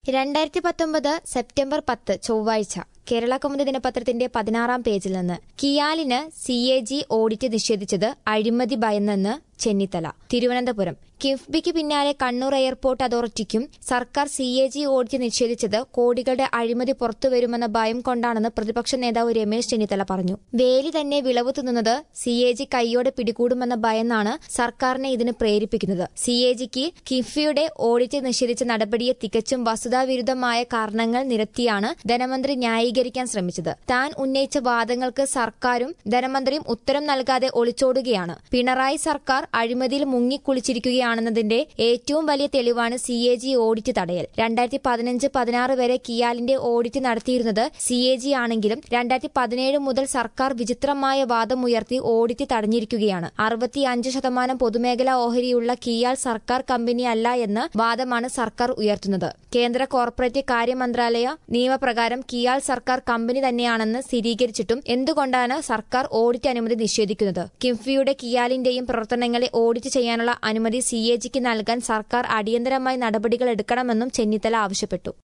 രണ്ടായിരത്തി പത്തൊമ്പത് സെപ്റ്റംബർ പത്ത് ചൊവ്വാഴ്ച കേരള കൗമുദി ദിനപത്രത്തിന്റെ പതിനാറാം പേജിൽ നിന്ന് കിയാലിന് സി എ ജി ഓഡിറ്റ് നിഷേധിച്ചത് അഴിമതി ഭയന്നെന്ന് ചെന്നിത്തല തിരുവനന്തപുരം കിഫ്ബിക്ക് പിന്നാലെ കണ്ണൂർ എയർപോർട്ട് അതോറിറ്റിക്കും സർക്കാർ സി എ ജി ഓഡിറ്റ് നിഷേധിച്ചത് കോടികളുടെ അഴിമതി പുറത്തുവരുമെന്ന ഭയം കൊണ്ടാണെന്ന് പ്രതിപക്ഷ നേതാവ് രമേശ് ചെന്നിത്തല പറഞ്ഞു വേലി തന്നെ വിളവ് തിന്നുന്നത് സി എ ജി കൈയോടെ പിടികൂടുമെന്ന ഭയന്നാണ് സർക്കാരിനെ ഇതിന് പ്രേരിപ്പിക്കുന്നത് സി എ ജിക്ക് കിഫ്ബിയുടെ ഓഡിറ്റ് നിഷേധിച്ച നടപടിയെ തികച്ചും വസ്തുതാവിരുദ്ധമായ കാരണങ്ങൾ നിരത്തിയാണ് ധനമന്ത്രി ന്യായീകരിക്കാൻ ശ്രമിച്ചത് താൻ ഉന്നയിച്ച വാദങ്ങൾക്ക് സർക്കാരും ധനമന്ത്രിയും ഉത്തരം നൽകാതെ ഒളിച്ചോടുകയാണ് പിണറായി സർക്കാർ അഴിമതിയിൽ മുങ്ങിക്കുളിച്ചിരിക്കുകയാണെന്നതിന്റെ ഏറ്റവും വലിയ തെളിവാണ് സി എ ജി ഓഡിറ്റ് തടയൽ രണ്ടായിരത്തി പതിനഞ്ച് പതിനാറ് വരെ കിയാലിന്റെ ഓഡിറ്റ് നടത്തിയിരുന്നത് സി എ ജി ആണെങ്കിലും രണ്ടായിരത്തി പതിനേഴ് മുതൽ സർക്കാർ വിചിത്രമായ വാദമുയർത്തി ഓഡിറ്റ് തടഞ്ഞിരിക്കുകയാണ് അറുപത്തിയഞ്ച് ശതമാനം പൊതുമേഖലാ ഓഹരിയുള്ള കിയാൽ സർക്കാർ കമ്പനിയല്ല എന്ന വാദമാണ് സർക്കാർ ഉയർത്തുന്നത് കേന്ദ്ര കോർപ്പറേറ്റ് കാര്യ മന്ത്രാലയ നിയമപ്രകാരം കിയാൽ സർക്കാർ കമ്പനി തന്നെയാണെന്ന് സ്ഥിരീകരിച്ചിട്ടും എന്തുകൊണ്ടാണ് സർക്കാർ ഓഡിറ്റ് അനുമതി നിഷേധിക്കുന്നത് കിംഫിയുടെ കിയാലിന്റെയും പ്രവർത്തനങ്ങളെ ഓഡിറ്റ് ചെയ്യാനുള്ള അനുമതി സി എ ജിക്ക് നൽകാൻ സർക്കാർ അടിയന്തരമായി നടപടികൾ എടുക്കണമെന്നും ചെന്നിത്തല ആവശ്യപ്പെട്ടു